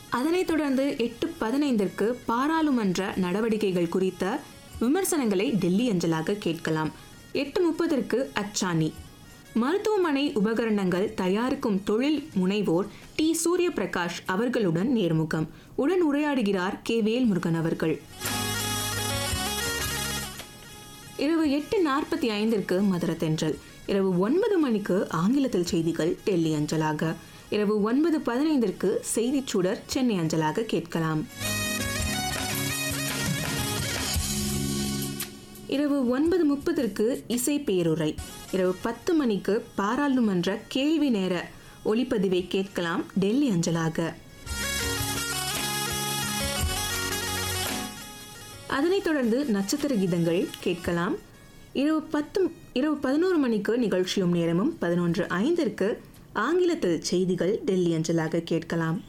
அதனைத் தொடர்ந்து எட்டு பதினைந்திற்கு பாராளுமன்ற நடவடிக்கைகள் குறித்த விமர்சனங்களை டெல்லி அஞ்சலாக கேட்கலாம் எட்டு முப்பதற்கு அச்சானி மருத்துவமனை உபகரணங்கள் தயாரிக்கும் தொழில் முனைவோர் டி சூரிய பிரகாஷ் அவர்களுடன் நேர்முகம் உடன் உரையாடுகிறார் கே வேல்முருகன் அவர்கள் இரவு எட்டு நாற்பத்தி ஐந்திற்கு மதுர தென்றல் இரவு ஒன்பது மணிக்கு ஆங்கிலத்தில் செய்திகள் டெல்லி அஞ்சலாக இரவு ஒன்பது பதினைந்திற்கு செய்திச் சுடர் சென்னை அஞ்சலாக கேட்கலாம் இரவு ஒன்பது முப்பதற்கு இசை பேருரை இரவு பத்து மணிக்கு பாராளுமன்ற கேள்வி நேர ஒளிப்பதிவை கேட்கலாம் டெல்லி அஞ்சலாக அதனைத் தொடர்ந்து நட்சத்திர கீதங்கள் கேட்கலாம் இரவு பத்து இரவு பதினோரு மணிக்கு நிகழ்ச்சியும் நேரமும் பதினொன்று ஐந்திற்கு ஆங்கிலத்தில் செய்திகள் டெல்லி அஞ்சலாக கேட்கலாம்